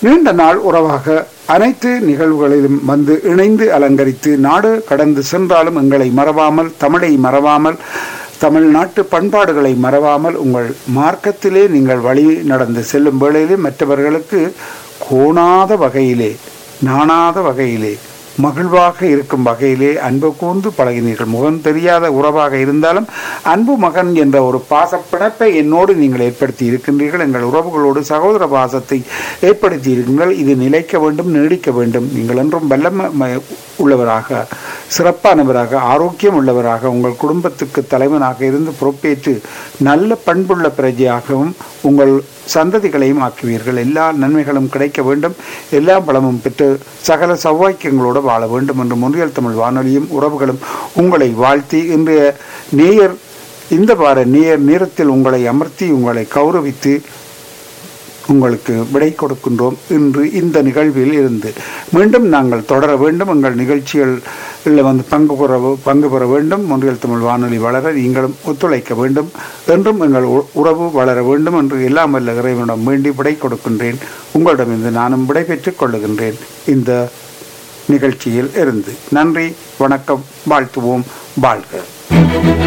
நீண்ட நாள் உறவாக அனைத்து நிகழ்வுகளிலும் வந்து இணைந்து அலங்கரித்து நாடு கடந்து சென்றாலும் எங்களை மறவாமல் தமிழை மறவாமல் தமிழ்நாட்டு பண்பாடுகளை மறவாமல் உங்கள் மார்க்கத்திலே நீங்கள் வழி நடந்து செல்லும் வேளையிலே மற்றவர்களுக்கு கோணாத வகையிலே நாணாத வகையிலே மகிழ்வாக இருக்கும் வகையிலே அன்பு கூர்ந்து பழகினீர்கள் முகம் தெரியாத உறவாக இருந்தாலும் அன்பு மகன் என்ற ஒரு பாச பிணைப்பை என்னோடு நீங்கள் ஏற்படுத்தி இருக்கின்றீர்கள் எங்கள் உறவுகளோடு சகோதர பாசத்தை ஏற்படுத்தி இருக்கின்றீர்கள் இது நிலைக்க வேண்டும் நீடிக்க வேண்டும் நீங்கள் என்றும் வல்லம உள்ளவராக சிறப்பானவராக ஆரோக்கியம் உள்ளவராக உங்கள் குடும்பத்துக்கு தலைவனாக இருந்து பொறுப்பேற்று நல்ல பண்புள்ள பிரஜையாகவும் உங்கள் சந்ததிகளையும் ஆக்குவீர்கள் எல்லா நன்மைகளும் கிடைக்க வேண்டும் எல்லா பலமும் பெற்று சகல சௌவாக்கியங்களோடு வாழ வேண்டும் என்று முன்றியல் தமிழ் வானொலியும் உறவுகளும் உங்களை வாழ்த்தி இன்றைய நேயர் இந்த வார நேயர் நேரத்தில் உங்களை அமர்த்தி உங்களை கௌரவித்து உங்களுக்கு விடை கொடுக்கின்றோம் இன்று இந்த நிகழ்வில் இருந்து மீண்டும் நாங்கள் தொடர வேண்டும் எங்கள் நிகழ்ச்சிகளில் வந்து பங்கு பெற பங்கு பெற வேண்டும் ஒன்றியல் தமிழ் வானொலி வளர நீங்களும் ஒத்துழைக்க வேண்டும் என்றும் எங்கள் உறவு வளர வேண்டும் என்று எல்லாம் வல்ல இறைவனிடம் வேண்டி விடை கொடுக்கின்றேன் உங்களிடமிருந்து நானும் விடை பெற்றுக் கொள்ளுகின்றேன் இந்த நிகழ்ச்சியில் இருந்து நன்றி வணக்கம் வாழ்த்துவோம் வாழ்க